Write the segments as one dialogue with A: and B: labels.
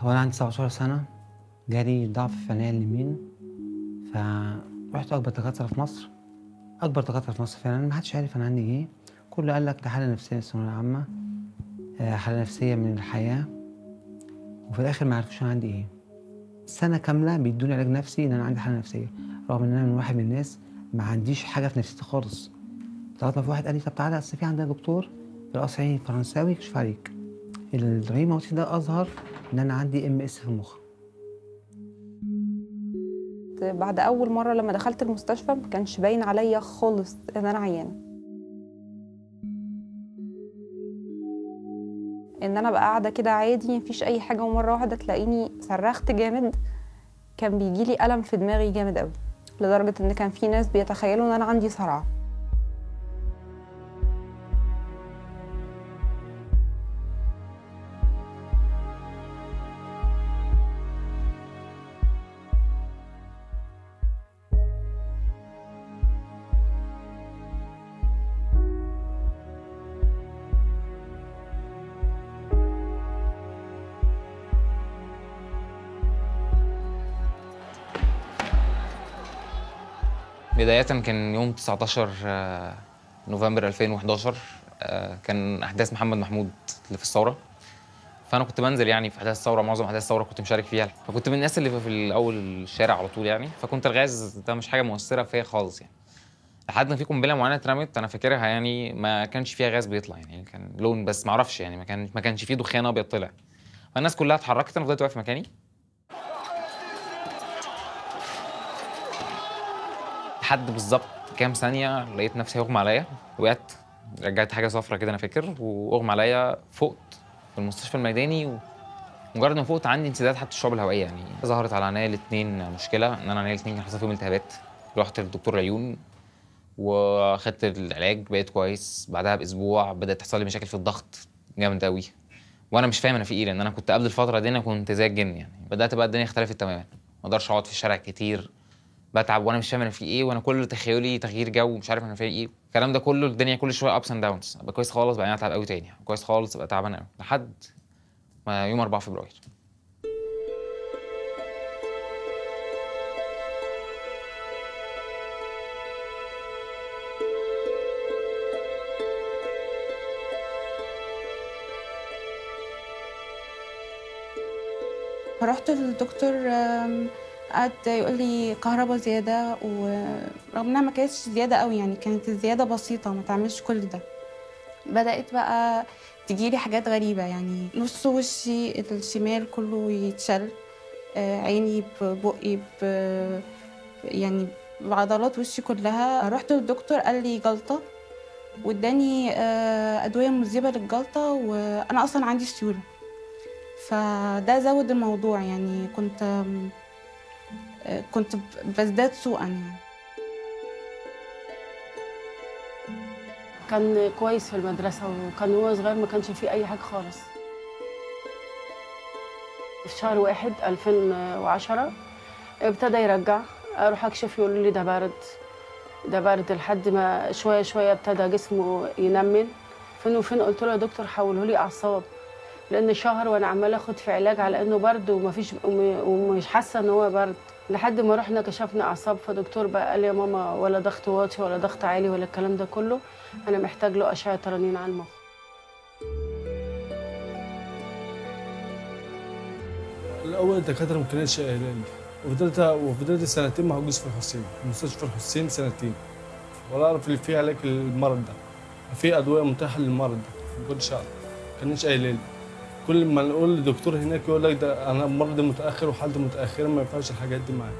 A: هو انا عندي 17 سنه جالي ضعف في عينيا اليمين فرحت اكبر دكاتره في مصر اكبر دكاتره في مصر فعلا ما حدش عارف انا عندي ايه كله قال لك ده حاله نفسيه من الثانويه العامه آه، حاله نفسيه من الحياه وفي الاخر ما عرفوش انا عندي ايه سنه كامله بيدوني علاج نفسي ان انا عندي حاله نفسيه رغم ان انا من واحد من الناس ما عنديش حاجه في نفسيتي خالص لغايه ما في واحد قال لي طب تعالى اصل في عندنا دكتور في القصر العيني الفرنساوي يكشف عليك الرهيب موتي ده اظهر ان انا عندي ام اس في المخ
B: بعد اول مره لما دخلت المستشفى ما كانش باين عليا خالص ان انا عيانه ان انا بقى قاعده كده عادي مفيش اي حاجه ومره واحده تلاقيني صرخت جامد كان بيجي لي الم في دماغي جامد قوي لدرجه ان كان في ناس بيتخيلوا ان انا عندي صرع
C: بداية كان يوم 19 آه، نوفمبر 2011 آه، كان أحداث محمد محمود اللي في الثورة فأنا كنت بنزل يعني في أحداث الثورة معظم أحداث الثورة كنت مشارك فيها فكنت من الناس اللي في الأول الشارع على طول يعني فكنت الغاز ده مش حاجة مؤثرة فيا خالص يعني لحد ما في قنبله معينه اترمت انا فاكرها يعني ما كانش فيها غاز بيطلع يعني كان لون بس ما اعرفش يعني ما كان ما كانش فيه دخان ابيض طلع فالناس كلها اتحركت انا فضلت واقف مكاني لحد بالظبط كام ثانيه لقيت نفسي هيغمى عليا وقعت رجعت حاجه صفرة كده انا فاكر واغمى عليا فقت في المستشفى الميداني ومجرد ما فقت عندي انسداد حتى الشعب الهوائيه يعني ظهرت على عينيا الاثنين مشكله ان انا عينيا الاثنين كان حصل فيهم التهابات رحت لدكتور العيون واخدت العلاج بقيت كويس بعدها باسبوع بدات تحصل لي مشاكل في الضغط جامد قوي وانا مش فاهم انا في ايه لان انا كنت قبل الفتره دي انا كنت زي الجن يعني بدات بقى الدنيا اختلفت تماما ما اقدرش اقعد في الشارع كتير بتعب وانا مش فاهم انا في ايه وانا كل تخيلي تغيير جو مش عارف انا في ايه الكلام ده كله الدنيا كل شويه ابس اند داونز ابقى كويس خالص بعدين اتعب قوي تاني كويس خالص ابقى تعبان قوي لحد ما يوم 4 فبراير
D: فرحت للدكتور آم، قعد يقول لي كهرباء زيادة ورغم انها ما كانتش زيادة قوي يعني كانت الزيادة بسيطة ما تعملش كل ده بدأت بقى تجيلي حاجات غريبة يعني نص وشي الشمال كله يتشل آه، عيني ببقي ب يعني بعضلات وشي كلها رحت للدكتور قال لي جلطة واداني آه، أدوية مذيبة للجلطة وأنا أصلا عندي سيولة فده زود الموضوع يعني كنت آم، آه، كنت بزداد سوءا يعني
E: كان كويس في المدرسة وكان هو صغير ما كانش فيه أي حاجة خالص في شهر واحد 2010 ابتدى يرجع أروح أكشف يقولوا لي ده بارد ده بارد لحد ما شوية شوية ابتدى جسمه ينمل فين وفين قلت له يا دكتور حوله لي أعصاب لأن شهر وأنا عمالة آخد في علاج على إنه برد ومفيش وم- ومش حاسة إن هو برد لحد ما رحنا كشفنا أعصاب فدكتور بقى قال لي يا ماما ولا ضغط واطي ولا ضغط عالي ولا الكلام ده كله انا محتاج له اشعه رنين على المخ
F: الاول الدكاتره ما كانتش قايله لي وفضلت وفضلت سنتين محجوز في الحسين في مستشفى الحسين سنتين ولا اعرف اللي فيه علاج للمرض ده في ادويه متاحه للمرض ده ما كنتش اعرف ما كانش قايله لي كل ما نقول لدكتور هناك يقول لك ده انا مرض متاخر وحالتي متاخره ما ينفعش الحاجات دي معايا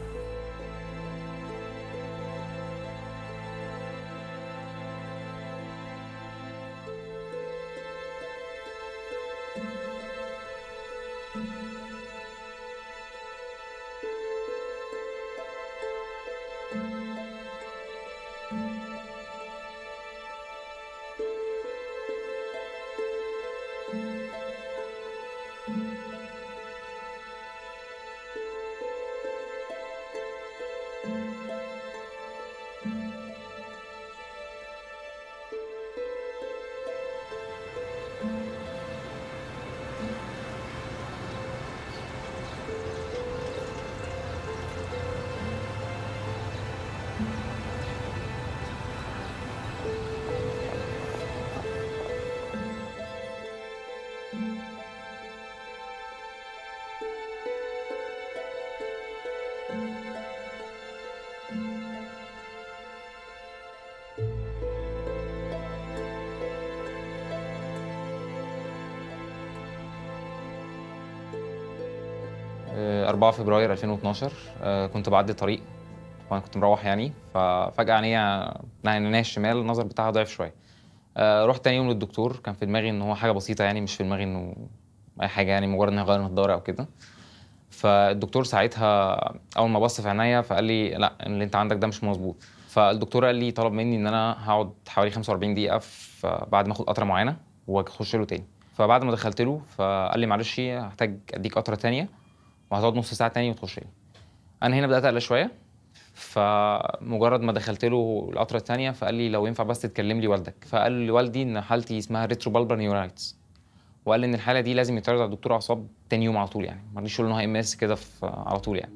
C: 4 فبراير 2012 آه، كنت بعدي طريق وانا كنت مروح يعني ففجاه عينيا عينيا الشمال النظر بتاعها ضعف شويه آه، رحت تاني يوم للدكتور كان في دماغي ان هو حاجه بسيطه يعني مش في دماغي انه اي حاجه يعني مجرد اني هغير نضاره او كده فالدكتور ساعتها اول ما بص في عينيا فقال لي لا اللي انت عندك ده مش مظبوط فالدكتور قال لي طلب مني ان انا هقعد حوالي 45 دقيقه في بعد ما اخد قطره معينه واخش له تاني فبعد ما دخلت له فقال لي معلش هحتاج اديك قطره تانيه وهتقعد نص ساعه تاني وتخش لي انا هنا بدات اقلق شويه فمجرد ما دخلت له القطره الثانيه فقال لي لو ينفع بس تتكلم لي والدك فقال لوالدي ان حالتي اسمها ريترو بالبر نيورايتس وقال لي ان الحاله دي لازم يتعرض على دكتور اعصاب تاني يوم على طول يعني ما رضيش يقول ان هو ام اس كده في- على طول يعني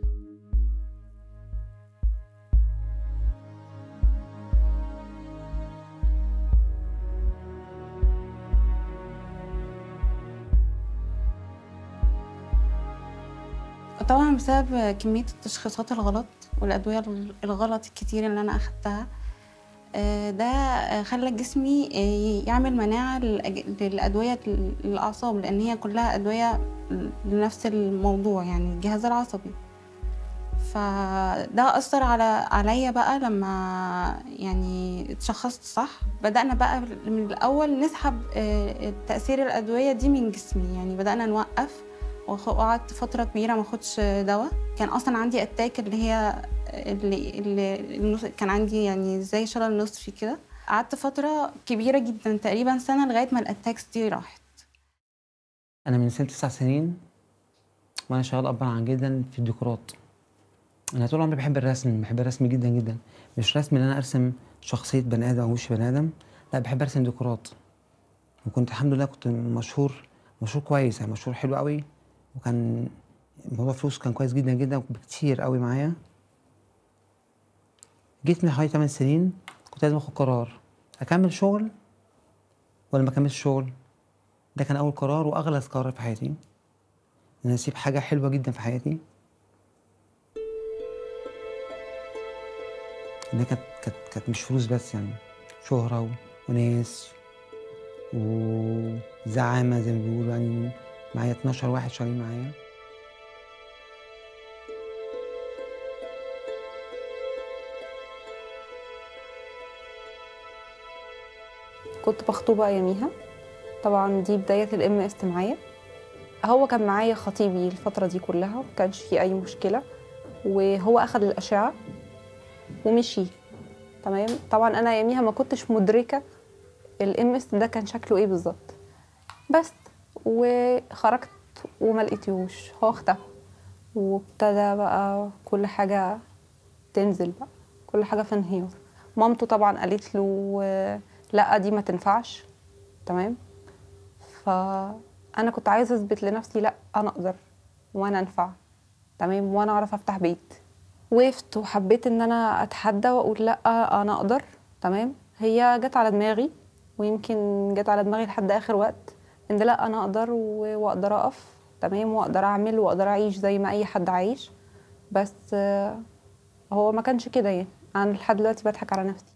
D: طبعا بسبب كمية التشخيصات الغلط والأدوية الغلط الكتير اللي أنا أخدتها آه، ده آه، خلى جسمي آه، يعمل مناعة للأج- للأدوية الأعصاب لأن هي كلها أدوية لنفس الموضوع يعني الجهاز العصبي فده أثر على عليا بقى لما يعني اتشخصت صح بدأنا بقى من الأول نسحب آه، تأثير الأدوية دي من جسمي يعني بدأنا نوقف وخ- وقعدت فترة كبيرة ما اخدش دواء كان أصلا عندي أتاك اللي هي اللي, اللي النص- كان عندي يعني زي شلل نصفي كده قعدت فترة كبيرة جدا تقريبا سنة لغاية ما الأتاكس دي راحت
A: انا من سن تسع سنين وانا شغال ابا عن جدا في الديكورات انا طول عمري بحب الرسم بحب الرسم جدا جدا مش رسم ان انا ارسم شخصيه بني ادم او وش بني ادم لا بحب ارسم ديكورات وكنت الحمد لله كنت مشهور مشهور كويس يعني مشهور حلو قوي وكان موضوع فلوس كان كويس جدا جدا بكتير قوي معايا جيت من حوالي 8 سنين كنت لازم اخد قرار اكمل شغل ولا ما اكملش شغل ده كان اول قرار واغلى قرار في حياتي ان انا اسيب حاجه حلوه جدا في حياتي ده كانت كانت كانت مش فلوس بس يعني شهره و- وناس وزعامه زي ما بيقولوا يعني معايا 12 واحد شغالين معايا
B: كنت مخطوبة أياميها طبعا دي بداية الام اس معايا هو كان معايا خطيبي الفترة دي كلها مكانش في أي مشكلة وهو أخد الأشعة ومشي تمام طبعا أنا أياميها ما كنتش مدركة الام اس ده كان شكله إيه بالظبط بس وخرجت وما لقيتهوش هو اختفى وابتدى بقى كل حاجة تنزل بقى كل حاجة في انهيار مامته طبعا قالت له آه، لا دي ما تنفعش تمام فانا كنت عايزه اثبت لنفسي لا انا اقدر وانا انفع تمام وانا اعرف افتح بيت وقفت وحبيت ان انا اتحدى واقول لا انا اقدر تمام هي جت على دماغي ويمكن جت على دماغي لحد اخر وقت ان لا انا اقدر و- واقدر اقف تمام واقدر اعمل واقدر اعيش زي ما اي حد عايش بس آه، هو ما كانش كده يعني انا لحد دلوقتي بضحك على نفسي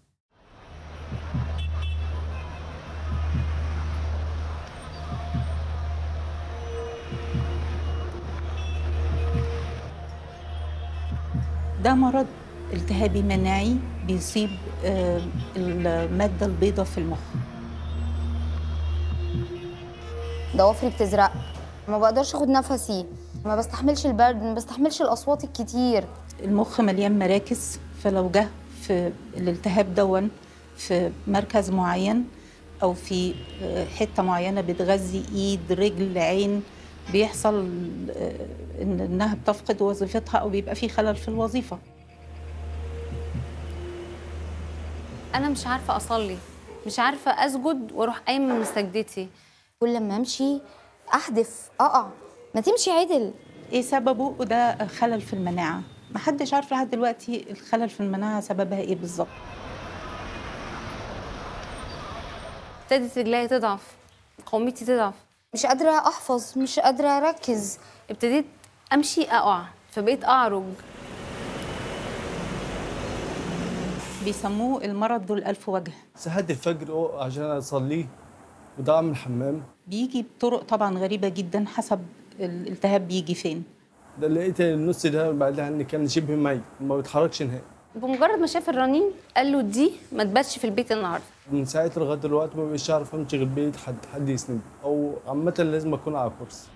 G: ده مرض التهابي مناعي بيصيب آه، المادة البيضاء في المخ
H: ضوافري بتزرق ما بقدرش اخد نفسي ما بستحملش البرد ما بستحملش الاصوات الكتير
G: المخ مليان مراكز فلو جه في الالتهاب دون في مركز معين أو في آه، حتة معينة بتغذي إيد رجل عين بيحصل آه، إن إنها بتفقد وظيفتها أو بيبقى في خلل في الوظيفة
I: انا مش عارفه اصلي مش عارفه اسجد واروح قايمه من سجدتي
H: كل ما امشي احدف اقع ما تمشي عدل
G: ايه سببه وده خلل في المناعه محدش عارف لحد دلوقتي الخلل في المناعه سببها ايه بالظبط
I: ابتدت رجلي تضعف قومتي تضعف
H: مش قادره احفظ مش قادره اركز
I: ابتديت امشي اقع فبقيت اعرج
G: بيسموه المرض ذو الالف وجه
F: سهد الفجر أو عشان اصليه وده اعمل حمام
G: بيجي بطرق طبعا غريبه جدا حسب الالتهاب بيجي فين
F: ده لقيت النص ده بعدها ان كان شبه ميت ما بيتحركش نهائي
I: بمجرد ما شاف الرنين قال له دي ما تباتش في البيت النهارده
F: من ساعه لغايه دلوقتي ما بقيتش اعرف امشي غير بايد حد حد يسند او عامه لازم اكون على كرسي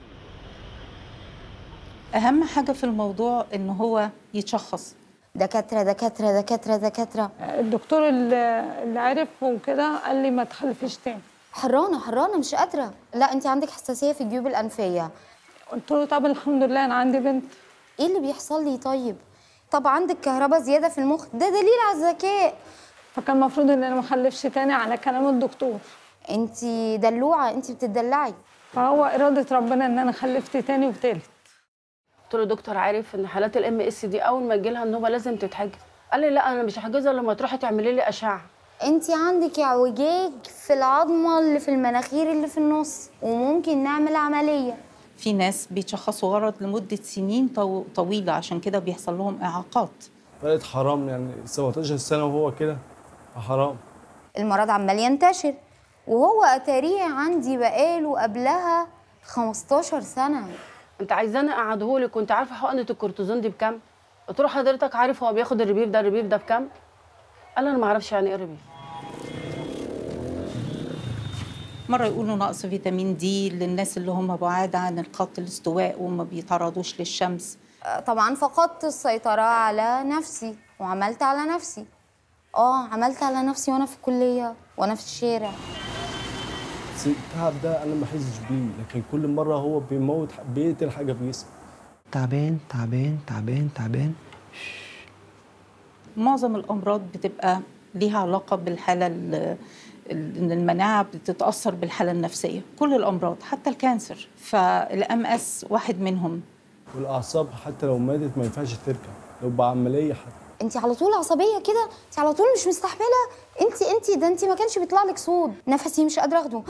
G: اهم حاجه في الموضوع ان هو يتشخص
H: دكاتره دكاتره دكاتره دكاتره
J: الدكتور اللي اللي عرف وكده قال لي ما تخلفيش تاني
H: حرانه حرانه مش قادره لا انت عندك حساسيه في الجيوب الانفيه
J: قلت له طب الحمد لله انا عندي بنت
H: ايه اللي بيحصل لي طيب طب عندك كهرباء زياده في المخ ده دليل على الذكاء
J: فكان المفروض ان انا ما اخلفش تاني على كلام الدكتور
H: انت دلوعه انت بتدلعي
J: فهو اراده ربنا ان انا خلفت تاني وتالت
E: قلت له دكتور عارف ان حالات الام اس دي اول ما تجيلها النوبه لازم تتحجز قال لي لا انا مش هحجزها لما تروحي تعملي لي اشعه
H: انت عندك اعوجاج في العظمه اللي في المناخير اللي في النص وممكن نعمل عمليه
G: في ناس بيتشخصوا غلط لمده سنين طو- طويله عشان كده بيحصل لهم اعاقات
F: بقيت حرام يعني 17 سنه وهو كده حرام
H: المرض عمال ينتشر وهو اتاريه عندي بقاله قبلها 15 سنه
E: انت عايزاني اقعدهولك كنت عارفه حقنه الكورتيزون دي بكام قلت له حضرتك عارف هو بياخد الربيف ده الربيف ده بكام قال انا ما اعرفش يعني ايه ربيف
G: مره يقولوا نقص فيتامين دي للناس اللي هم بعاد عن خط الاستواء وما بيتعرضوش للشمس
H: طبعا فقدت السيطره على نفسي وعملت على نفسي اه عملت على نفسي وانا في الكليه وانا في الشارع
F: بس التعب ده انا ما بحسش بيه لكن كل مره هو بيموت بيقتل حاجه في جسمي
A: تعبان تعبان تعبان تعبان
G: معظم الامراض بتبقى ليها علاقه بالحاله ال- ال- ان المناعه بتتاثر بالحاله النفسيه كل الامراض حتى الكانسر فالام اس واحد منهم
F: والاعصاب حتى لو ماتت ما ينفعش تركب لو بعمليه حتى
H: انت على طول عصبيه كده انت على طول مش مستحمله انت انت ده انت ما كانش بيطلع لك صوت نفسي مش قادره اخده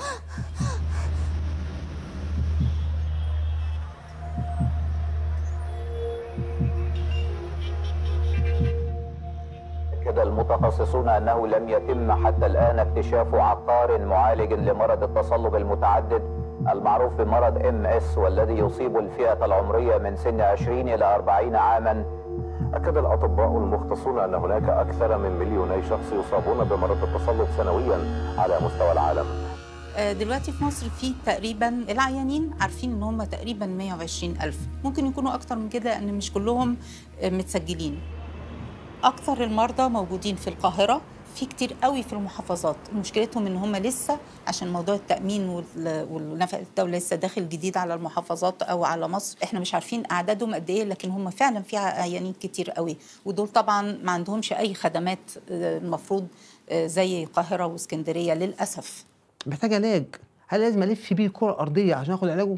K: أكد المتخصصون أنه لم يتم حتى الآن اكتشاف عقار معالج لمرض التصلب المتعدد المعروف بمرض ام اس والذي يصيب الفئة العمرية من سن 20 إلى 40 عاما
L: أكد الأطباء المختصون أن هناك أكثر من مليوني شخص يصابون بمرض التصلب سنويا على مستوى العالم
G: آه، دلوقتي في مصر في تقريبا العيانين عارفين ان هم تقريبا 120 ألف ممكن يكونوا أكتر من كده ان مش كلهم آه، متسجلين أكتر المرضى موجودين في القاهرة في كتير قوي في المحافظات مشكلتهم ان هم لسه عشان موضوع التامين وال- والنفقه الدوله لسه داخل جديد على المحافظات او على مصر احنا مش عارفين اعدادهم قد ايه لكن هم فعلا في عيانين كتير قوي ودول طبعا ما عندهمش اي خدمات آه، المفروض آه، زي القاهره واسكندريه للاسف
A: محتاج علاج هل لازم الف بيه الكره الارضيه عشان اخد علاجه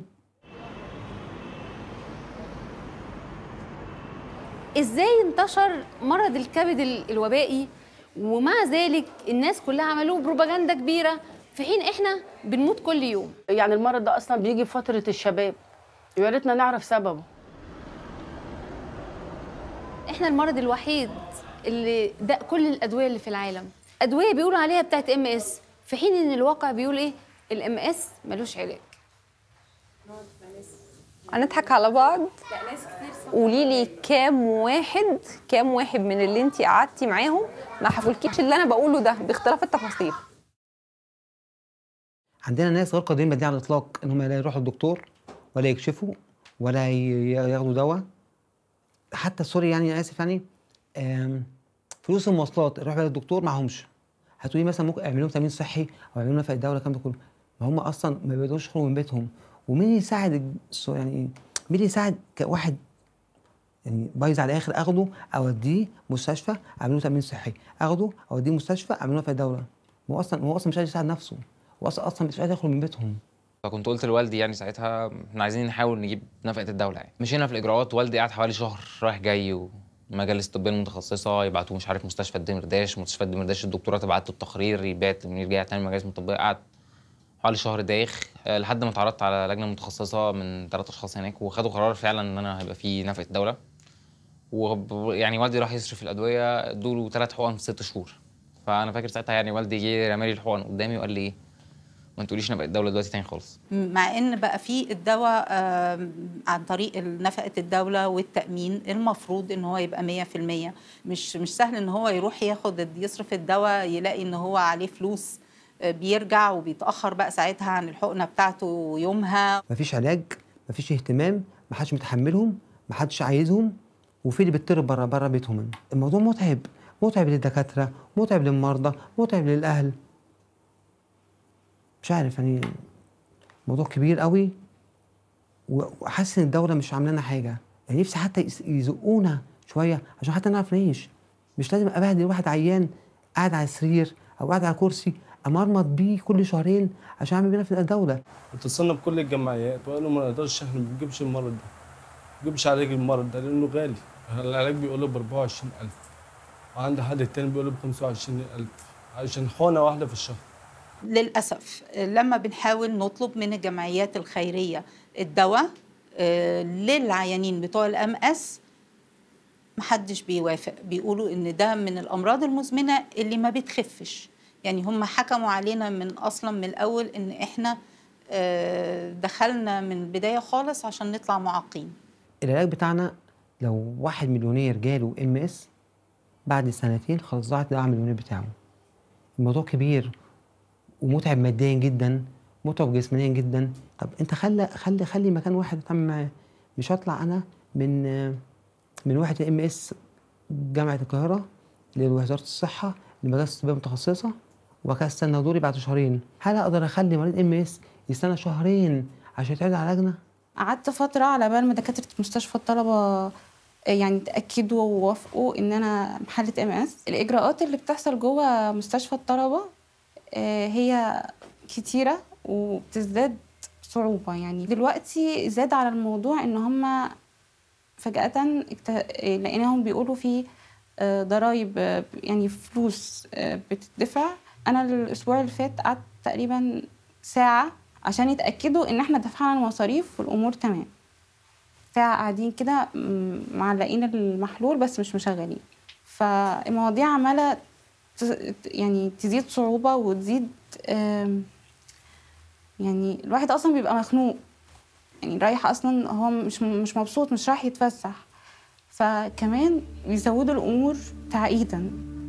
I: ازاي انتشر مرض الكبد ال- الوبائي ومع ذلك الناس كلها عملوه بروباجندا كبيره في حين احنا بنموت كل يوم
E: يعني المرض ده اصلا بيجي في فتره الشباب يا ريتنا نعرف سببه
I: احنا المرض الوحيد اللي ده كل الادويه اللي في العالم ادويه بيقولوا عليها بتاعت ام اس في حين ان الواقع بيقول ايه الام اس ملوش علاج
B: هنضحك على بعض قولي لي كام واحد كام واحد من اللي انت قعدتي معاهم ما حكولكيش اللي انا بقوله ده باختلاف التفاصيل
A: عندنا ناس غير قادرين بدي على الاطلاق ان هم لا يروحوا الدكتور ولا يكشفوا ولا ي- ياخدوا دواء حتى سوري يعني اسف يعني آم، فلوس المواصلات يروح بقى للدكتور معهمش هتقولي مثلا ممكن اعمل لهم تامين صحي او اعمل لهم نفقه الدوله الكلام ده كله ما هم اصلا ما بيقدروش يخرجوا من بيتهم ومين يساعد الج- السو- يعني مين اللي يساعد كواحد يعني بايظ على الاخر اخده اوديه مستشفى اعمل له تامين صحي اخده اوديه مستشفى اعمل له نفقه الدوله هو اصلا هو اصلا مش قادر يساعد نفسه هو اصلا اصلا مش قادر يخرج من بيتهم
C: فكنت قلت لوالدي يعني ساعتها احنا عايزين نحاول نجيب نفقه الدوله يعني مشينا في الاجراءات والدي قعد حوالي شهر رايح جاي ومجالس الطبيه المتخصصه يبعتوه مش عارف مستشفى الدمرداش مستشفى الدمرداش الدكتوره تبعت له التقرير يبات يرجع تاني المجالس الطبيه قعد حوالي شهر دايخ آه، لحد ما اتعرضت على لجنه متخصصه من ثلاث اشخاص هناك وخدوا قرار فعلا ان انا هيبقى في نفقه الدوله ويعني والدي راح يصرف الادويه ادوا له ثلاث حقن في ست شهور فانا فاكر ساعتها يعني والدي جه رمالي الحقن قدامي وقال لي ايه ما تقوليش انا بقيت دوله دلوقتي تاني خالص
G: مع ان بقى في الدواء آم، عن طريق نفقه الدوله والتامين المفروض ان هو يبقى 100% مش مش سهل ان هو يروح ياخد يصرف الدواء يلاقي ان هو عليه فلوس آه، بيرجع وبيتاخر بقى ساعتها عن الحقنه بتاعته يومها
A: مفيش علاج مفيش اهتمام محدش متحملهم محدش عايزهم وفي اللي بيطرد بره بره بيتهم الموضوع متعب متعب للدكاتره متعب للمرضى متعب للاهل مش عارف يعني موضوع كبير قوي و- وحاسس ان الدوله مش عامله لنا حاجه يعني نفسي حتى يس- يزقونا شويه عشان حتى نعرف نعيش مش لازم ابهدل واحد عيان قاعد على سرير او قاعد على كرسي امرمط بيه كل شهرين عشان اعمل بيه في الدوله
F: اتصلنا بكل الجمعيات وقالوا ما نقدرش احنا ما بنجيبش المرض ده ما بنجيبش علاج المرض ده لانه غالي العلاج بيقول ب 24000 وعند حد تاني بيقول ب 25000 عشان حقنه واحده في الشهر
G: للأسف لما بنحاول نطلب من الجمعيات الخيرية الدواء آه، للعيانين بتوع الام اس محدش بيوافق بيقولوا ان ده من الامراض المزمنه اللي ما بتخفش يعني هم حكموا علينا من اصلا من الاول ان احنا آه، دخلنا من البدايه خالص عشان نطلع معاقين
A: العلاج بتاعنا لو واحد مليونير جاله ام اس بعد سنتين خلاص ضاعت الدعم المليونير بتاعه الموضوع كبير ومتعب ماديا جدا متعب جسمانيا جدا طب انت خلي خلي خلي مكان واحد اتعامل معاه مش هطلع انا من من واحد ام اس جامعه القاهره لوزاره الصحه لمدرسه طبيه متخصصه وبعد كده استنى دوري بعد شهرين هل اقدر اخلي مريض ام اس يستنى شهرين عشان يتعرض على لجنه
D: قعدت فترة على بال ما دكاترة مستشفى الطلبة يعني تأكدوا ووافقوا إن أنا حالة ام اس الإجراءات اللي بتحصل جوه مستشفى الطلبة آه، هي كتيرة وبتزداد صعوبة يعني دلوقتي زاد على الموضوع إن هما فجأة اكت- لقيناهم بيقولوا في آه، ضرايب آه، يعني فلوس آه، بتدفع أنا الأسبوع اللي فات قعدت تقريبا ساعة عشان يتأكدوا إن احنا دفعنا المصاريف والأمور تمام ساعة قاعدين كده م- معلقين المحلول بس مش مشغلين فالمواضيع عمالة ت- يعني تزيد صعوبة وتزيد آم، يعني الواحد أصلا بيبقى مخنوق يعني رايح أصلا هو مش مش مبسوط مش رايح يتفسح فكمان بيزودوا الأمور تعقيدا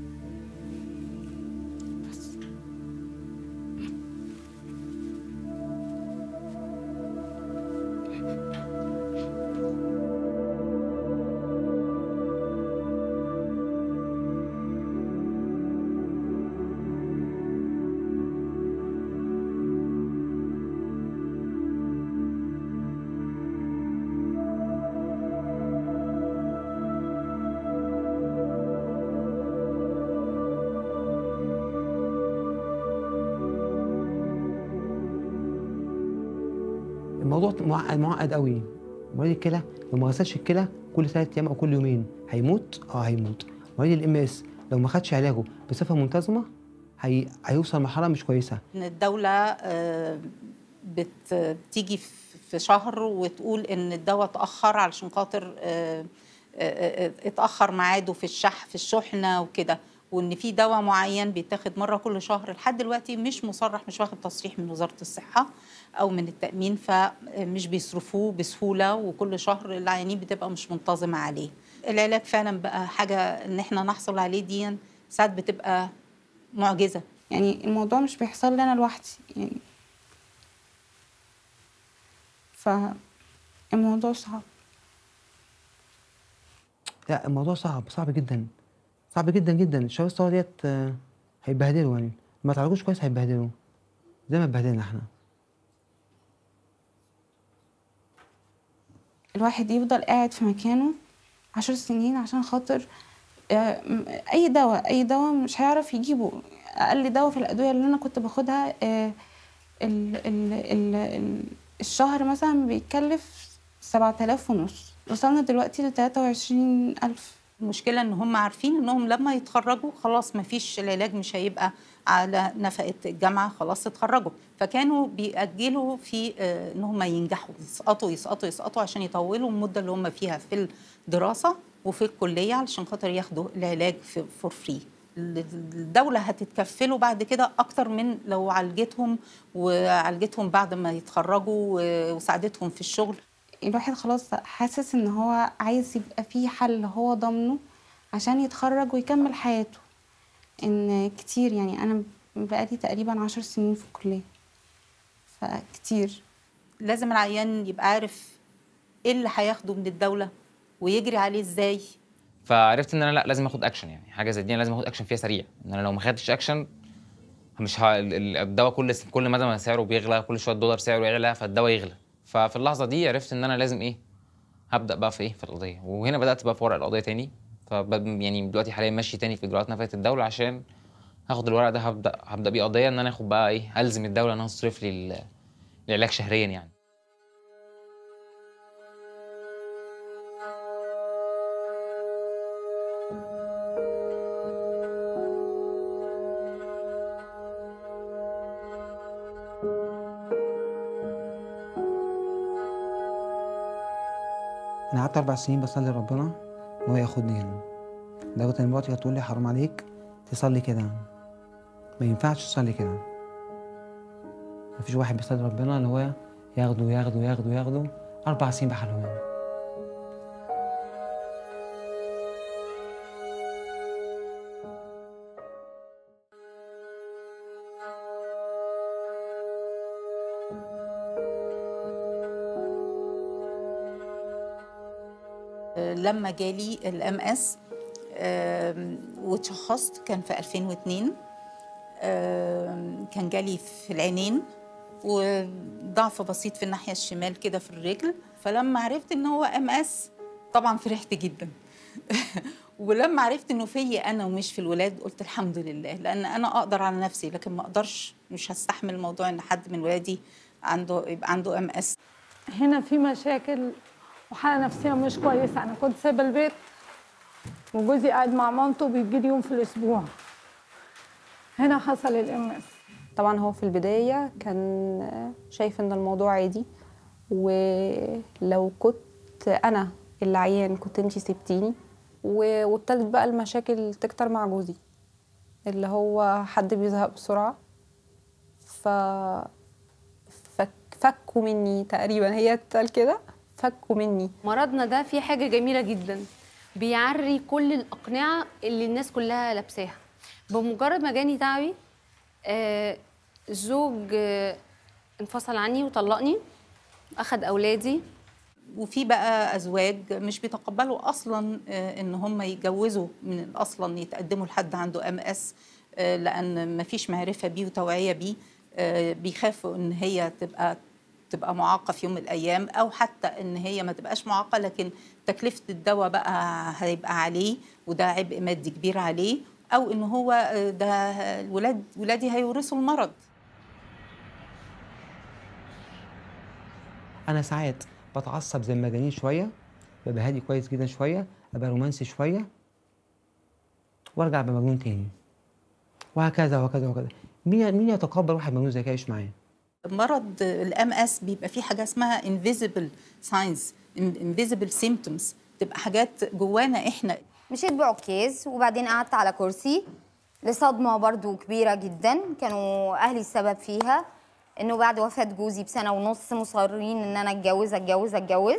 A: الموضوع معقد معقد قوي مريض الكلى لو ما غسلش الكلى كل ثلاث ايام او كل يومين هيموت اه هيموت مريض الام اس لو ما خدش علاجه بصفه منتظمه هي... هيوصل مرحله مش كويسه
G: ان الدوله آه، بت- بتيجي في- في شهر وتقول ان الدواء اتاخر علشان خاطر آه، آه، آه، اتاخر ميعاده في الشح في الشحنه وكده وان في دواء معين بيتاخد مره كل شهر لحد دلوقتي مش مصرح مش واخد تصريح من وزاره الصحه او من التامين فمش بيصرفوه بسهوله وكل شهر العيانين بتبقى مش منتظمه عليه العلاج فعلا بقى حاجه ان احنا نحصل عليه دي ساعات بتبقى معجزه
D: يعني الموضوع مش بيحصل لي انا لوحدي يعني فالموضوع صعب
A: لا الموضوع صعب صعب جدا صعب جدا جدا الشباب الصغار ديت آه، هيتبهدلوا يعني ما تعالجوش كويس هيتبهدلوا زي ما اتبهدلنا احنا
D: الواحد يفضل قاعد في مكانه عشر سنين عشان خاطر آه، م- اي دواء اي دواء مش هيعرف يجيبه اقل دواء في الادويه اللي انا كنت باخدها آه، ال ال ال ال الشهر مثلا بيتكلف سبعة آلاف ونص وصلنا دلوقتي لتلاتة وعشرين ألف
G: المشكلة إن هم عارفين إنهم لما يتخرجوا خلاص ما فيش العلاج مش هيبقى على نفقة الجامعة خلاص اتخرجوا فكانوا بيأجلوا في آه، إن هم ينجحوا يسقطوا يسقطوا يسقطوا عشان يطولوا المدة اللي هم فيها في الدراسة وفي الكلية علشان خاطر ياخدوا العلاج فور فري الدولة هتتكفله بعد كده أكتر من لو عالجتهم وعالجتهم بعد ما يتخرجوا وساعدتهم في الشغل
D: الواحد خلاص حاسس ان هو عايز يبقى فيه حل هو ضامنه عشان يتخرج ويكمل حياته ان كتير يعني انا بقالي تقريبا عشر سنين في الكلية فكتير
G: لازم العيان يبقى عارف ايه اللي هياخده من الدولة ويجري عليه ازاي
C: فعرفت ان انا لا لازم اخد اكشن يعني حاجه زي دي أنا لازم اخد اكشن فيها سريع ان انا لو ما خدتش اكشن مش ه... ال- ال- الدواء كل كل مدى ما سعره بيغلى كل شويه الدولار سعره يعلى فالدواء يغلى ففي اللحظه دي عرفت ان انا لازم ايه هبدا بقى في ايه في القضيه وهنا بدات بقى في ورق القضيه تاني ف يعني دلوقتي حاليا ماشي تاني في اجراءات نفقه الدوله عشان هاخد الورق ده هبدا هبدا بيه قضيه ان انا اخد بقى ايه الزم الدوله انها تصرف لي ال- العلاج شهريا يعني
A: انا قعدت اربع سنين بصلي ربنا ان هو ياخدني هنا لدرجه ان مراتي كانت تقول لي حرام عليك تصلي كده ما ينفعش تصلي كده مفيش واحد بيصلي ربنا اللي هو ياخده ياخده ياخده ياخده اربع سنين بحالهم يعني
G: لما جالي الام اس واتشخصت كان في 2002 آم، كان جالي في العينين وضعف بسيط في الناحيه الشمال كده في الرجل فلما عرفت ان هو ام اس طبعا فرحت جدا ولما عرفت انه فيا انا ومش في الولاد قلت الحمد لله لان انا اقدر على نفسي لكن ما اقدرش مش هستحمل موضوع ان حد من ولادي عنده يبقى عنده ام اس
J: هنا في مشاكل وحالة نفسية مش كويسة أنا كنت سايبة البيت وجوزي قاعد مع مامته بيجي لي يوم في الأسبوع هنا حصل الام اس
B: طبعا هو في البداية كان شايف ان الموضوع عادي ولو كنت انا اللي عيان كنت انتي سبتيني و- وابتدت بقى المشاكل تكتر مع جوزي اللي هو حد بيزهق بسرعة ف فك فكوا مني تقريبا هي اتقال كده فكوا مني
I: مرضنا ده فيه حاجة جميلة جدا بيعري كل الأقنعة اللي الناس كلها لابساها بمجرد ما جاني تعبي آه الزوج آه انفصل عني وطلقني أخد أولادي
G: وفي بقى ازواج مش بيتقبلوا اصلا آه، ان هم يتجوزوا من اصلا يتقدموا لحد عنده ام اس لان ما فيش معرفه بيه وتوعيه بيه آه، بيخافوا ان هي تبقى تبقى معاقه في يوم من الايام او حتى ان هي ما تبقاش معاقه لكن تكلفه الدواء بقى هيبقى عليه وده عبء مادي كبير عليه او ان هو آه، ده الولاد ولادي هيورثوا المرض
A: انا ساعات بتعصب زي المجانين شويه ببقى هادي كويس جدا شويه ابقى رومانسي شويه وارجع ابقى مجنون تاني وهكذا وهكذا وهكذا مين مين يتقبل واحد مجنون زي كده يعيش معاه
G: مرض الام اس بيبقى فيه حاجه اسمها invisible signs invisible symptoms تبقى حاجات جوانا احنا
H: مشيت بعكاز وبعدين قعدت على كرسي لصدمة برضو كبيرة جدا كانوا أهلي السبب فيها إنه بعد وفاة جوزي بسنة ونص مصرين إن أنا أتجوز أتجوز أتجوز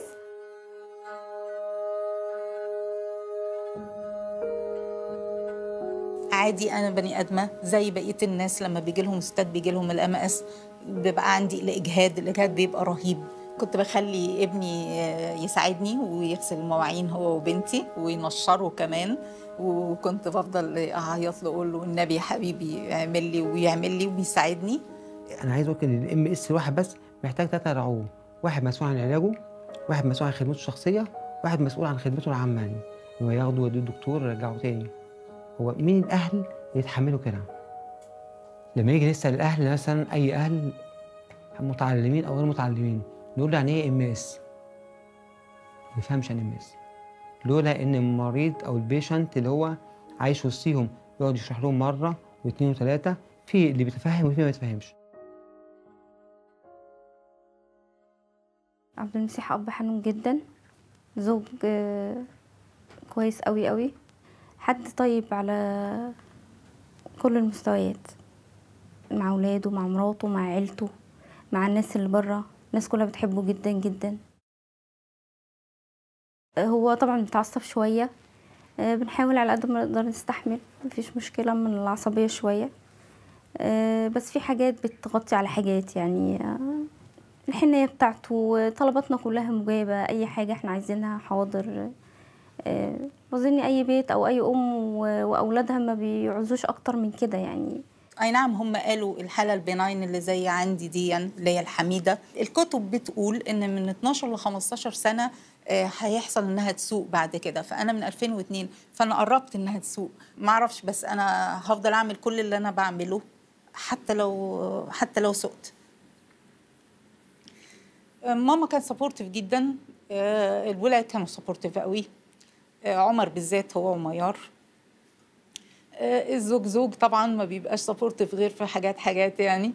G: عادي انا بني ادمه زي بقيه الناس لما بيجي لهم ستات بيجي لهم الام اس بيبقى عندي الاجهاد الاجهاد بيبقى رهيب كنت بخلي ابني آه، يساعدني ويغسل المواعين هو وبنتي وينشره كمان وكنت بفضل اعيط له اقول له النبي يا حبيبي اعمل لي ويعمل لي وبيساعدني
A: انا عايز اقول ان الام اس الواحد بس محتاج ثلاثه يرعوه واحد مسؤول عن علاجه واحد مسؤول عن خدمته الشخصيه واحد مسؤول عن خدمته العامه يعني هو ياخده يوديه الدكتور يرجعه تاني هو مين الاهل اللي يتحملوا كده لما يجي نسال الاهل مثلا اي اهل متعلمين او غير متعلمين نقول له يعني ايه ام اس ما يفهمش يعني ام اس لولا ان المريض او البيشنت اللي هو عايش وسطيهم يقعد يشرح لهم مره واثنين وثلاثه في اللي بيتفهم وفي ما بيتفهمش
M: عبد المسيح اب حنون جدا زوج آه، كويس قوي قوي حد طيب على كل المستويات مع ولاده مع مراته مع عيلته مع الناس اللي بره الناس كلها بتحبه جدا جدا هو طبعا متعصب شوية آه، بنحاول على قد ما نقدر نستحمل مفيش مشكلة من العصبية شوية آه، بس في حاجات بتغطي على حاجات يعني آه، الحنية بتاعته طلباتنا كلها مجابة أي حاجة احنا عايزينها حاضر آه، أظن أي بيت أو أي أم و- وأولادها ما بيعوزوش أكتر من كده يعني
G: اي نعم هم قالوا الحاله البناين اللي زي عندي دي اللي هي الحميده الكتب بتقول ان من 12 ل 15 سنه آه، هيحصل انها تسوق بعد كده فانا من 2002 فانا قربت انها تسوق ما اعرفش بس انا هفضل اعمل كل اللي انا بعمله حتى لو حتى لو سقت آه، ماما كانت سبورتيف جدا آه، الولاد كانوا سبورتيف قوي آه، عمر بالذات هو وميار آه، الزوج زوج طبعا ما بيبقاش سبورتيف غير في حاجات حاجات يعني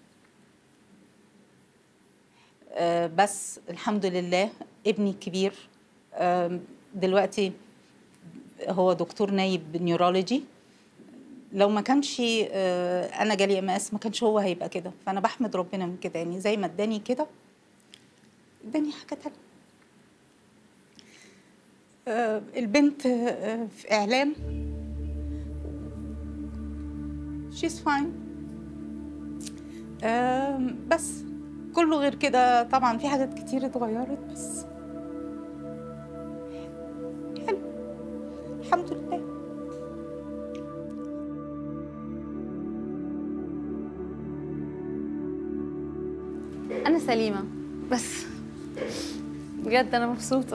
G: آه، بس الحمد لله ابني الكبير آم، دلوقتي هو دكتور نايب نيورولوجي لو ما كانش آه، انا جالي ام اس ما كانش هو هيبقى كده فانا بحمد ربنا من كده يعني زي ما اداني كده اداني حاجه تانية آه، البنت آه، في اعلام she's fine آم، بس كله غير كده طبعا في حاجات كتير اتغيرت بس حلو الحمد لله
I: انا سليمه بس بجد انا مبسوطه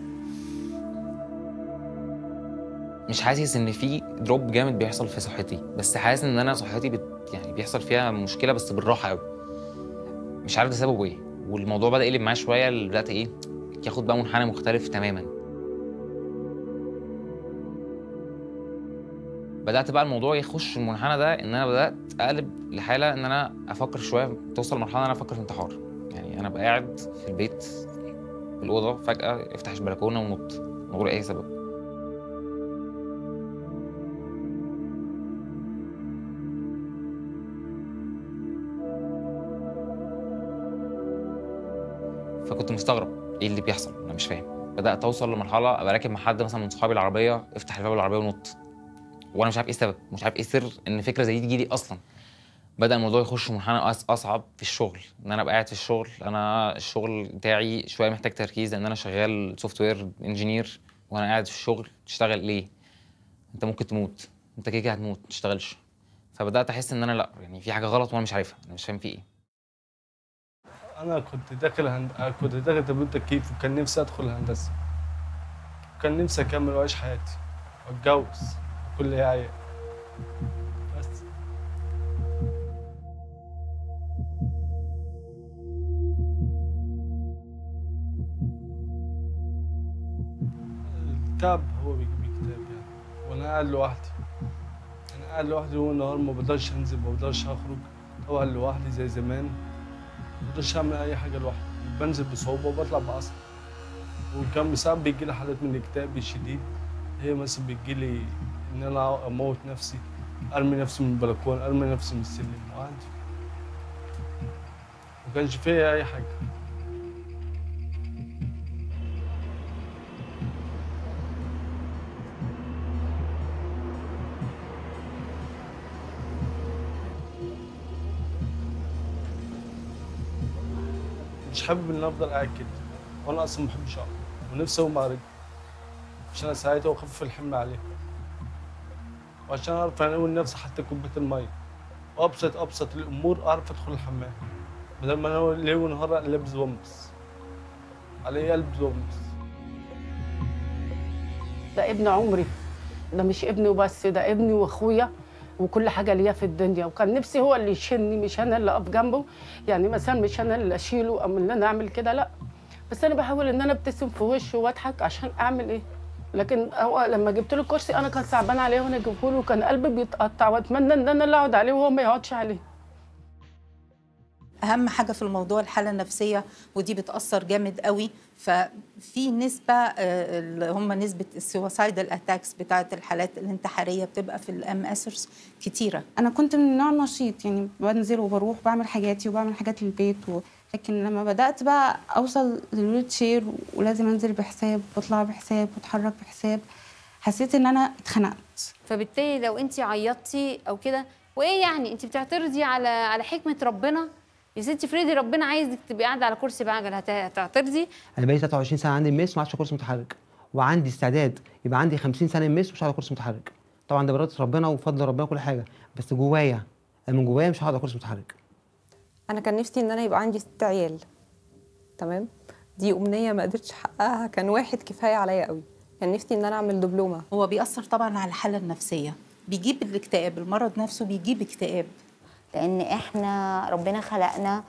C: مش حاسس ان في دروب جامد بيحصل في صحتي بس حاسس ان انا صحتي بت... يعني بيحصل فيها مشكله بس بالراحه قوي مش عارف ده سببه ايه والموضوع بدا يقلب معايا شويه اللي بدات ايه ياخد بقى منحنى مختلف تماما بدات بقى الموضوع يخش المنحنى ده ان انا بدات اقلب لحاله ان انا افكر شويه توصل لمرحله ان انا افكر في انتحار يعني انا ابقى قاعد في البيت في الاوضه فجاه افتح البلكونه ونط من غير اي سبب فكنت مستغرب ايه اللي بيحصل انا مش فاهم بدات اوصل لمرحله ابقى راكب مع حد مثلا من صحابي العربيه افتح الباب العربيه ونط وانا مش عارف ايه السبب مش عارف ايه السر ان فكره زي دي تجيلي اصلا بدا الموضوع يخش منحنى أص- اصعب في الشغل ان انا ابقى قاعد في الشغل انا الشغل بتاعي شويه محتاج تركيز لان انا شغال سوفت وير انجينير وانا قاعد في الشغل تشتغل ليه انت ممكن تموت انت كده كده هتموت ما تشتغلش فبدات احس ان انا لا يعني في حاجه غلط وانا مش عارفها انا مش فاهم في ايه
F: انا كنت داخل هند... كنت داخل تمرين تكييف وكان نفسي ادخل هندسه كان نفسي اكمل واعيش حياتي واتجوز كل ايه عيال بس التعب هو بيجيب اكتئاب يعني وانا قاعد لوحدي انا قاعد لوحدي طول النهار ما بقدرش انزل ما بقدرش اخرج طبعا لوحدي زي زمان ما بقدرش اعمل اي حاجه لوحدي بنزل بصعوبه وبطلع بعصب وكان ساعات بيجي لي حالات من الاكتئاب الشديد هي مثلا بيجي لي ان انا اموت نفسي ارمي نفسي من البلكونه ارمي نفسي من السلم وعادي ما كانش فيا اي حاجه مش حابب ان أنا افضل قاعد كده وانا اصلا ما بحبش اقعد ونفسي اقوم على رجلي عشان اساعدها واخفف الحمل عليها وعشان اعرف انقل نفسي حتى كوبايه الميه وابسط ابسط الامور اعرف ادخل الحمام بدل ما انا ليل ونهار لابس بامبس علي البس بامبس
E: ده ابن عمري ده مش ابني وبس ده ابني واخويا وكل حاجه ليا في الدنيا وكان نفسي هو اللي يشيلني مش انا اللي اقف جنبه يعني مثلا مش انا اللي اشيله او ان انا اعمل كده لا بس انا بحاول ان انا ابتسم في وشه واضحك عشان اعمل ايه لكن هو لما جبت له الكرسي انا كان صعبان عليه وانا اجيبه له وكان قلبي بيتقطع واتمنى ان انا اللي اقعد عليه وهو ما يقعدش عليه
G: اهم حاجه في الموضوع الحاله النفسيه ودي بتاثر جامد قوي ففي نسبه آه، اللي هم نسبه السوسايدال اتاكس بتاعه الحالات الانتحاريه بتبقى في الام اسرز كتيره
D: انا كنت من النوع النشيط يعني بنزل وبروح بعمل حاجاتي وبعمل حاجات للبيت و... لكن لما بدات بقى اوصل للويل شير ولازم انزل بحساب واطلع بحساب واتحرك بحساب حسيت ان انا اتخنقت
I: فبالتالي لو انت عيطتي او كده وايه يعني انت بتعترضي على على حكمه ربنا يا ستي فريدي ربنا عايزك تبقي قاعده على كرسي بعجل هت- هتعترضي
A: انا بقالي 23 سنه عندي مس وما عادش كرسي متحرك وعندي استعداد يبقى عندي 50 سنه مس ومش على كرسي متحرك طبعا ده باراده ربنا وفضل ربنا كل حاجه بس جوايا أنا من جوايا مش هقعد على كرسي متحرك
B: انا كان نفسي ان انا يبقى عندي ست عيال تمام دي امنيه ما قدرتش احققها كان واحد كفايه عليا قوي كان نفسي ان انا اعمل دبلومه
G: هو بيأثر طبعا على الحاله النفسيه بيجيب الاكتئاب المرض نفسه بيجيب اكتئاب
H: لان احنا ربنا خلقنا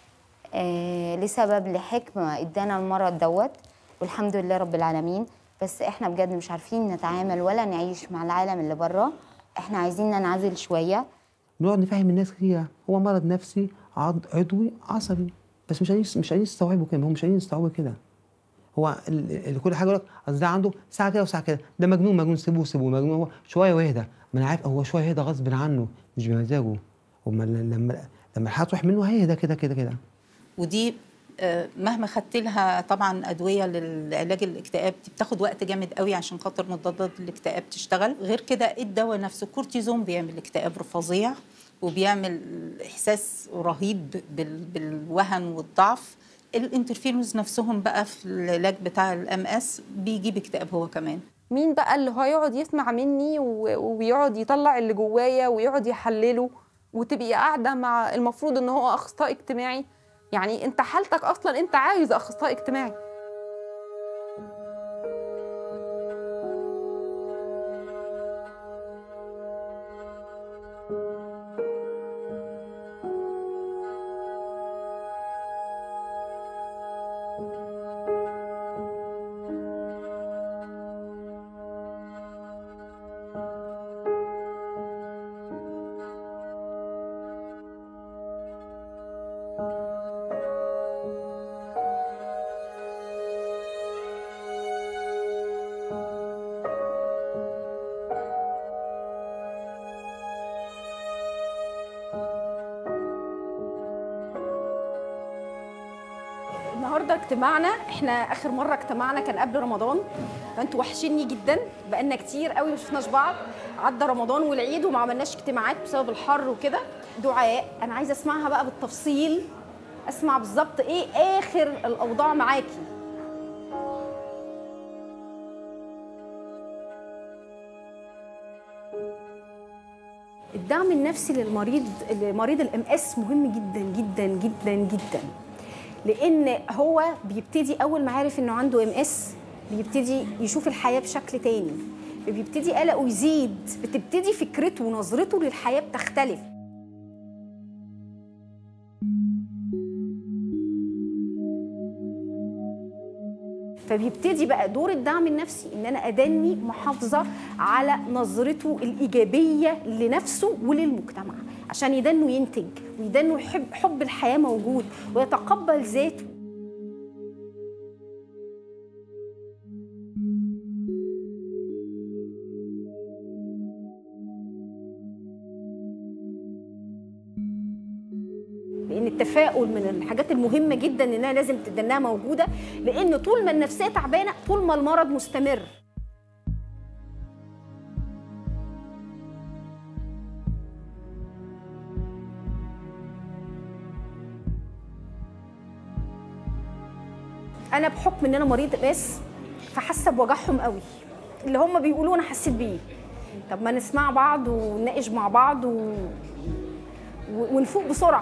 H: آه لسبب لحكمه ادانا المرض دوت والحمد لله رب العالمين بس احنا بجد مش عارفين نتعامل ولا نعيش مع العالم اللي بره احنا عايزين ننعزل شويه
A: بنقعد نفهم الناس كتير هو مرض نفسي عض... عضوي عصبي بس مش عايزين مش عايزين يستوعبوا كده هم مش عايزين يستوعبوا كده هو ال... ال... كل حاجه يقول لك اصل ده عنده ساعه كده وساعه كده ده مجنون مجنون سيبوه سيبوه مجنون هو شويه ويهدى ما انا عارف هو شويه يهدى غصب عنه مش بمزاجه وما لما لما الحاله تروح منه هيهدى كده كده كده
G: ودي آه، مهما خدت لها طبعا ادويه للعلاج الاكتئاب دي بتاخد وقت جامد قوي عشان خاطر مضادات الاكتئاب تشتغل غير كده الدواء نفسه الكورتيزون بيعمل اكتئاب فظيع وبيعمل احساس رهيب بال- بالوهن والضعف الانترفيرونز نفسهم بقى في العلاج بتاع الام اس بيجيب اكتئاب هو كمان
B: مين بقى اللي هيقعد يسمع مني و- ويقعد يطلع اللي جوايا ويقعد يحلله وتبقي قاعده مع المفروض ان هو اخصائي اجتماعي يعني انت حالتك اصلا انت عايز اخصائي اجتماعي
N: النهارده اجتماعنا احنا اخر مره اجتماعنا كان قبل رمضان فانتوا وحشيني جدا بقالنا كتير قوي ما شفناش بعض عدى رمضان والعيد وما عملناش اجتماعات بسبب الحر وكده دعاء انا عايزه اسمعها بقى بالتفصيل اسمع بالظبط ايه اخر الاوضاع معاكي الدعم النفسي للمريض لمريض الام اس مهم جدا جدا جدا جدا لان هو بيبتدي اول ما عارف انه عنده ام اس بيبتدي يشوف الحياه بشكل تاني بيبتدي قلقه يزيد بتبتدي فكرته ونظرته للحياه بتختلف فبيبتدي بقى دور الدعم النفسي ان انا اداني محافظه على نظرته الايجابيه لنفسه وللمجتمع عشان يدنه ينتج ويدنه يحب حب الحياه موجود ويتقبل ذاته لان التفاؤل من الحاجات المهمه جدا انها لازم تدنها موجوده لان طول ما النفسيه تعبانه طول ما المرض مستمر انا بحكم ان انا مريض بس فحاسه بوجعهم قوي اللي هم بيقولوه انا حسيت بيه طب ما نسمع بعض ونناقش مع بعض و... و- ونفوق بسرعه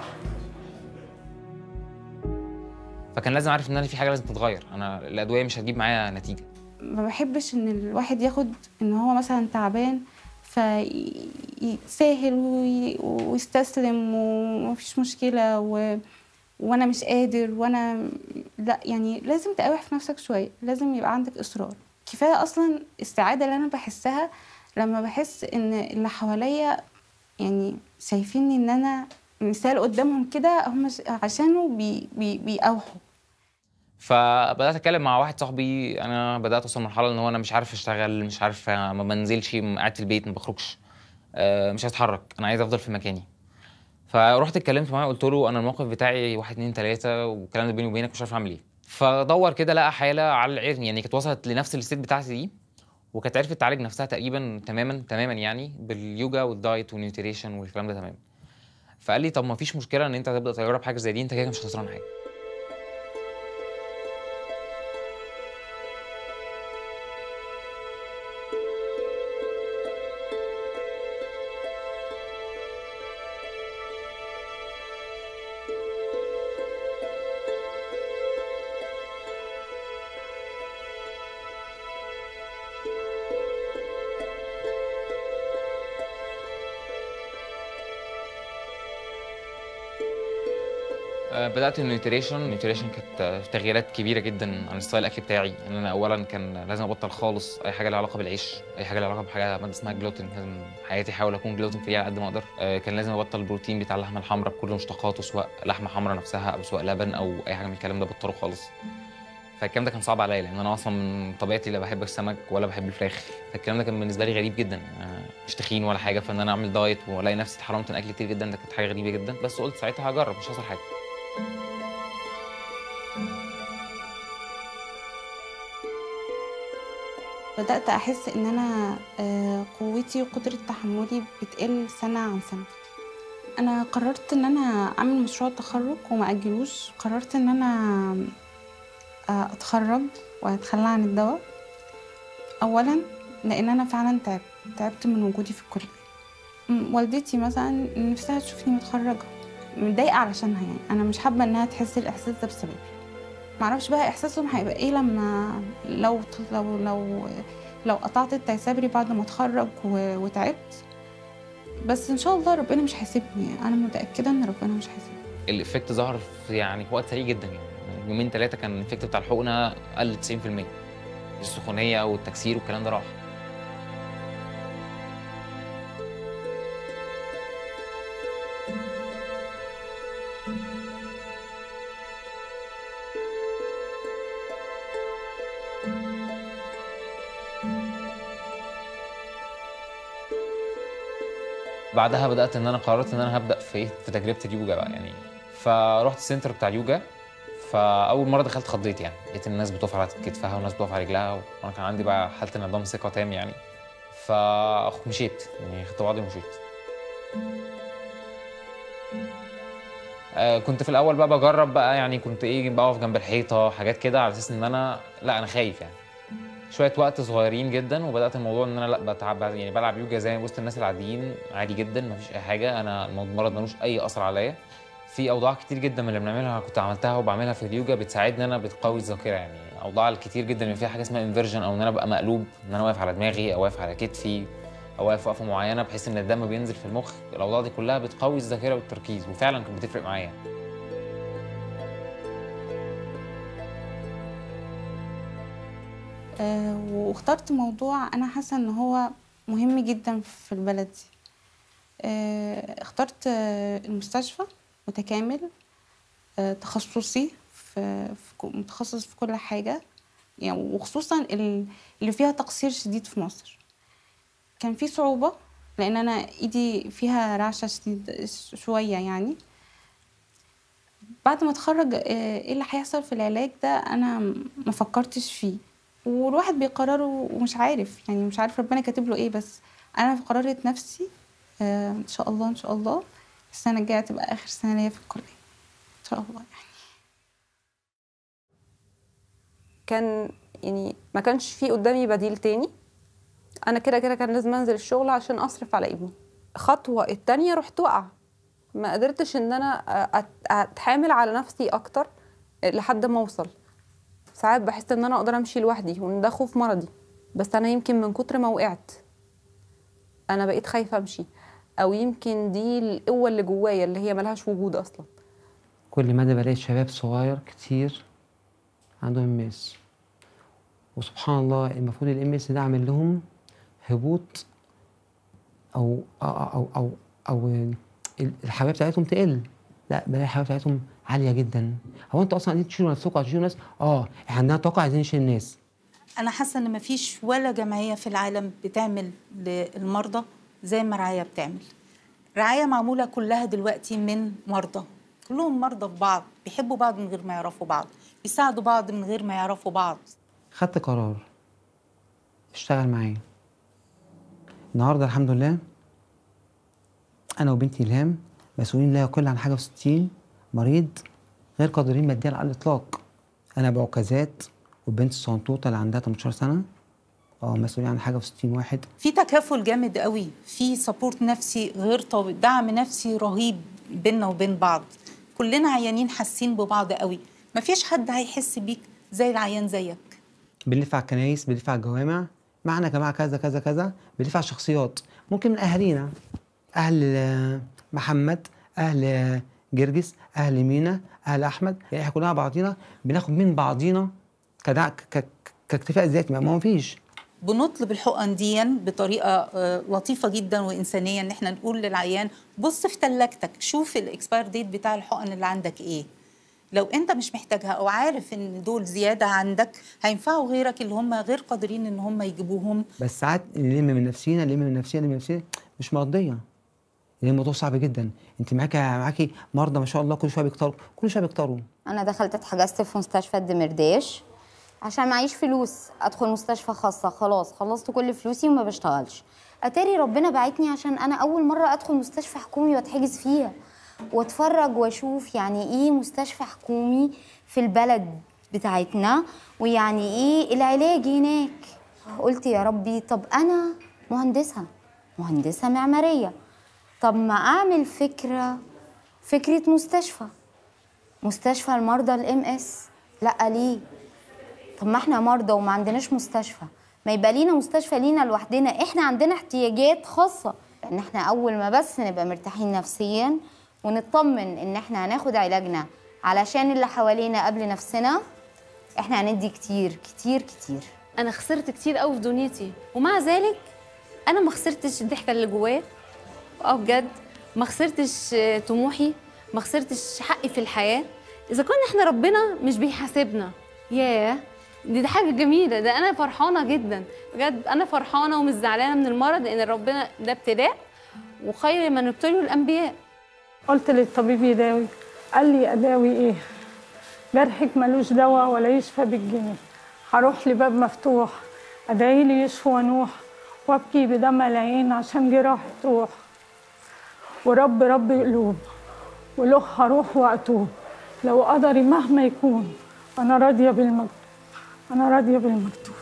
C: فكان لازم اعرف ان انا في حاجه لازم تتغير انا الادويه مش هتجيب معايا نتيجه
D: ما بحبش ان الواحد ياخد ان هو مثلا تعبان فيتساهل وي- ويستسلم ومفيش مشكله و... وانا مش قادر وانا لا يعني لازم تقاوح في نفسك شويه لازم يبقى عندك اصرار كفايه اصلا السعاده اللي انا بحسها لما بحس ان اللي حواليا يعني شايفيني ان انا مثال قدامهم كده هم ش- عشانه بي بي بيقاوحوا
C: فبدات اتكلم مع واحد صاحبي انا بدات اوصل لمرحله ان هو انا مش عارف اشتغل مش عارف ما بنزلش قاعد في البيت ما بخرجش آه، مش عايز اتحرك انا عايز افضل في مكاني فرحت اتكلمت معاه قلت له انا الموقف بتاعي واحد اتنين تلاته والكلام ده بيني وبينك مش عارف اعمل ايه فدور كده لقى حاله على العلم يعني كانت وصلت لنفس الستيت بتاعتي دي وكانت عرفت تعالج نفسها تقريبا تماما تماما يعني باليوجا والدايت والنيوتريشن والكلام ده تمام فقال لي طب ما فيش مشكله ان انت تبدا تجرب حاجه زي دي انت كده مش خسران حاجه آه، بدات النيوتريشن النيوتريشن كانت آه، تغييرات كبيره جدا عن ستايل الاكل بتاعي ان انا اولا كان لازم ابطل خالص اي حاجه لها علاقه بالعيش اي حاجه لها علاقه بحاجه ماده اسمها جلوتين لازم حياتي احاول اكون جلوتين فري على قد ما اقدر آه، كان لازم ابطل البروتين بتاع اللحمه الحمراء بكل مشتقاته سواء لحمه حمراء نفسها او سواء لبن او اي حاجه من الكلام ده بطله خالص فالكلام ده كان صعب عليا لان انا اصلا من طبيعتي لا بحب السمك ولا بحب الفراخ فالكلام ده كان بالنسبه لي غريب جدا آه، مش تخين ولا حاجه فان انا اعمل دايت والاقي نفسي اتحرمت من اكل كتير جدا ده كانت حاجه غريبه جدا بس قلت ساعتها هجرب مش هخسر حاجه
D: بدأت أحس إن أنا آه، قوتي وقدرة تحملي بتقل سنة عن سنة أنا قررت إن أنا أعمل مشروع تخرج وما أجلوش قررت إن أنا آه، أتخرج وأتخلى عن الدواء أولا لأن أنا فعلا تعبت تعبت من وجودي في الكلية م- والدتي مثلا نفسها تشوفني متخرجة متضايقة علشانها يعني أنا مش حابة إنها تحس الإحساس ده بسببي معرفش بقى احساسهم هيبقى ايه لما لو لو لو لو قطعت التيسابري بعد ما اتخرج و- وتعبت بس ان شاء الله ربنا مش هيسيبني انا متاكده ان ربنا مش هيسيبني
C: الايفكت ظهر في يعني في وقت سريع جدا يعني يومين ثلاثه كان الايفكت بتاع الحقنه قل 90% السخونيه والتكسير والكلام ده راح بعدها بدات ان انا قررت ان انا هبدا في إيه؟ في تجربه اليوجا بقى يعني فرحت السنتر بتاع اليوجا فاول مره دخلت خضيت يعني لقيت الناس بتقف على كتفها والناس بتقف على رجلها وانا كان عندي بقى حاله انعدام ثقه تام يعني فمشيت يعني خدت بعضي ومشيت آه، كنت في الاول بقى بجرب بقى يعني كنت ايه بقف جنب الحيطه حاجات كده على اساس ان انا لا انا خايف يعني شويه وقت صغيرين جدا وبدات الموضوع ان انا لا بتعب يعني بلعب يوجا زي وسط الناس العاديين عادي جدا مفيش اي حاجه انا المرض ملوش اي اثر عليا في اوضاع كتير جدا من اللي بنعملها كنت عملتها وبعملها في اليوجا بتساعدني انا بتقوي الذاكره يعني اوضاع الكتير جدا اللي فيها حاجه اسمها انفيرجن او ان انا ابقى مقلوب ان انا واقف على دماغي او واقف على كتفي او واقف وقفه معينه بحيث ان الدم بينزل في المخ الاوضاع دي كلها بتقوي الذاكره والتركيز وفعلا كانت بتفرق معايا
D: آه، واخترت موضوع انا حاسه ان هو مهم جدا في البلد دي آه، اخترت آه، المستشفى متكامل آه، تخصصي في في كو- متخصص في كل حاجه يعني وخصوصا ال- اللي فيها تقصير شديد في مصر كان في صعوبه لان انا ايدي فيها رعشه شديد شويه يعني بعد ما اتخرج آه، ايه اللي هيحصل في العلاج ده انا ما فكرتش فيه والواحد بيقرره ومش عارف يعني مش عارف ربنا كاتب له ايه بس انا قررت نفسي آه ان شاء الله ان شاء الله السنه الجايه تبقى اخر سنه ليا في الكليه ان شاء الله يعني
B: كان يعني ما كانش في قدامي بديل تاني انا كده كده كان لازم انزل الشغل عشان اصرف على ابني خطوه التانية رحت واقعه ما قدرتش ان انا أت- اتحامل على نفسي اكتر لحد ما اوصل ساعات بحس ان انا اقدر امشي لوحدي وان ده خوف مرضي بس انا يمكن من كتر ما وقعت انا بقيت خايفه امشي او يمكن دي القوه اللي جوايا اللي هي ملهاش وجود اصلا
A: كل مدى بلاقي شباب صغير كتير عندهم ام اس وسبحان الله المفروض الام اس ده عامل لهم هبوط او او او او, أو ال- الحيويه بتاعتهم تقل لا بلاقي الحيويه بتاعتهم عاليه جدا هو انتوا اصلا عايزين تشيلوا نفسكم عشان تشيلوا ناس اه احنا عندنا طاقه عايزين نشيل الناس
G: انا حاسه ان مفيش ولا جمعيه في العالم بتعمل للمرضى زي ما رعايه بتعمل رعايه معموله كلها دلوقتي من مرضى كلهم مرضى في بعض بيحبوا بعض من غير ما يعرفوا بعض بيساعدوا بعض من غير ما يعرفوا بعض
A: خدت قرار اشتغل معايا النهارده الحمد لله انا وبنتي الهام مسؤولين لا يقل عن حاجه وستين مريض غير قادرين ماديا على الاطلاق انا بعكازات والبنت الصنطوطه اللي عندها 18 سنه اه مسؤولين عن حاجه و60 واحد
G: في تكافل جامد قوي في سبورت نفسي غير طبيعي دعم نفسي رهيب بيننا وبين بعض كلنا عيانين حاسين ببعض قوي مفيش حد هيحس بيك زي العيان زيك
A: بنلف على الكنايس بنلف على الجوامع معنا يا جماعه كذا كذا كذا بنلف على الشخصيات ممكن من اهالينا اهل آه، محمد اهل آه، جرجس اهل مينا اهل احمد يعني احنا كلنا بعضينا بناخد من بعضينا كدع ك- ك- كاكتفاء ذاتي ما ما فيش
G: بنطلب الحقن دي بطريقه آه، لطيفه جدا وانسانيه ان احنا نقول للعيان بص في ثلاجتك شوف الاكسباير ديت بتاع الحقن اللي عندك ايه لو انت مش محتاجها او عارف ان دول زياده عندك هينفعوا غيرك اللي هم غير قادرين ان هم يجيبوهم
A: بس ساعات نلم من نفسينا نلم من نفسينا نلم من نفسينا مش مرضيه لان الموضوع صعب جدا انت معاكي معاكي مرضى ما شاء الله كل شويه بيكتروا كل شويه بيكتروا
H: انا دخلت اتحجزت في مستشفى الدمرداش عشان معيش فلوس ادخل مستشفى خاصه خلاص خلصت كل فلوسي وما بشتغلش اتاري ربنا بعتني عشان انا اول مره ادخل مستشفى حكومي واتحجز فيها واتفرج واشوف يعني ايه مستشفى حكومي في البلد بتاعتنا ويعني ايه العلاج هناك قلت يا ربي طب انا مهندسه مهندسه معماريه طب ما اعمل فكره فكره مستشفى مستشفى المرضى الام اس لا ليه طب ما احنا مرضى وما عندناش مستشفى ما يبقى لينا مستشفى لينا لوحدنا احنا عندنا احتياجات خاصه ان احنا اول ما بس نبقى مرتاحين نفسيا ونطمن ان احنا هناخد علاجنا علشان اللي حوالينا قبل نفسنا احنا هندي كتير كتير كتير
I: انا خسرت كتير قوي في دنيتي ومع ذلك انا ما خسرتش الضحكه اللي جوايا اه بجد ما خسرتش آه، طموحي ما خسرتش حقي في الحياه اذا كنا احنا ربنا مش بيحاسبنا ياه دي, دي حاجه جميله ده انا فرحانه جدا بجد انا فرحانه ومش زعلانه من المرض لان ربنا ده ابتلاء وخير من ابتلوا الانبياء
J: قلت للطبيب يداوي قال لي اداوي ايه جرحك ملوش دواء ولا يشفى بالجنيه هروح لباب مفتوح ادعي لي يشفى ونوح وابكي بدمع العين عشان جراح تروح ورب رب قلوب وله هروح واتوب لو قدري مهما يكون انا راضيه بالمكتوب انا راضيه بالمكتوب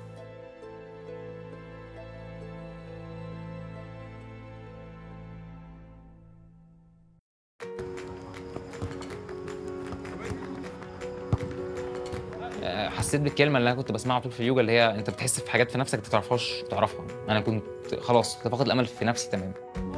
C: آه، حسيت بالكلمه اللي انا كنت بسمعها طول في اليوجا اللي هي انت بتحس في حاجات في نفسك انت ما تعرفهاش تعرفها انا كنت خلاص كنت فاقد الامل في نفسي تماما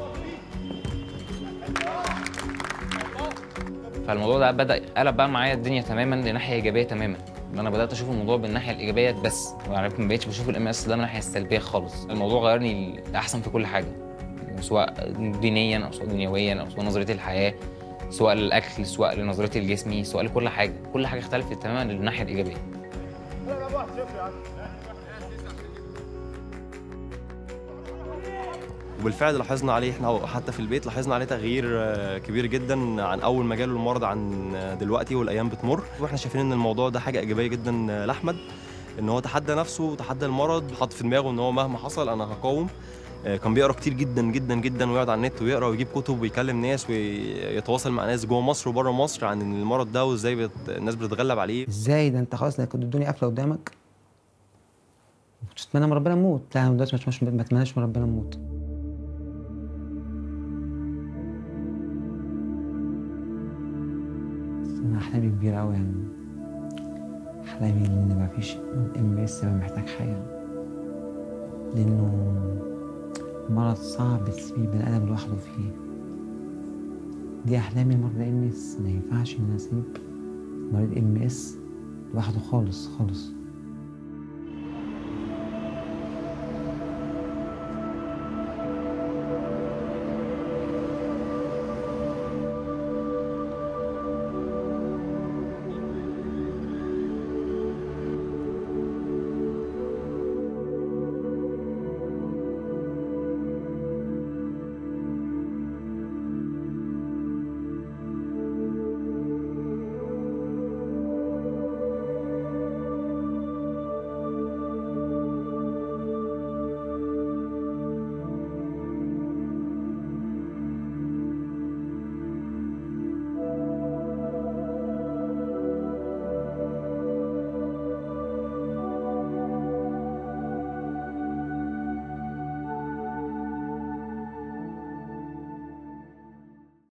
C: فالموضوع ده بدا قلب بقى معايا الدنيا تماما لناحيه ايجابيه تماما ان انا بدات اشوف الموضوع بالناحيه الايجابيه بس يعني ما بقتش بشوف الام اس ده من الناحيه السلبيه خالص الموضوع غيرني لاحسن في كل حاجه سواء دينيا او سواء دنيويا او سواء نظرتي للحياه سواء للاكل سواء لنظرتي لجسمي سواء لكل حاجه كل حاجه اختلفت تماما للناحيه الايجابيه
O: وبالفعل لاحظنا عليه احنا حتى في البيت لاحظنا عليه تغيير آه، كبير جدا عن اول ما جاله المرض عن آه، دلوقتي والايام بتمر واحنا شايفين ان الموضوع ده حاجه ايجابيه جدا آه، لاحمد ان هو تحدى نفسه وتحدى المرض حط في دماغه ان هو مهما حصل انا هقاوم آه، كان بيقرا كتير جدا جدا جدا ويقعد على النت ويقرا ويجيب كتب ويكلم ناس ويتواصل مع ناس جوه مصر وبره مصر عن المرض ده وازاي بت... الناس بتتغلب عليه
A: ازاي ده انت خلاص ده كنت الدنيا قافله قدامك وتتمنى من ربنا نموت لا انا دلوقتي مش مش ما اتمناش من ربنا نموت بس انا احلامي كبيره قوي يعني احلامي ان ما فيش ام اس يبقى محتاج حاجه لانه مرض صعب تسيب بني ادم لوحده فيه دي احلامي مرضى ام اس ما ينفعش ان أنا اسيب مريض ام اس لوحده خالص خالص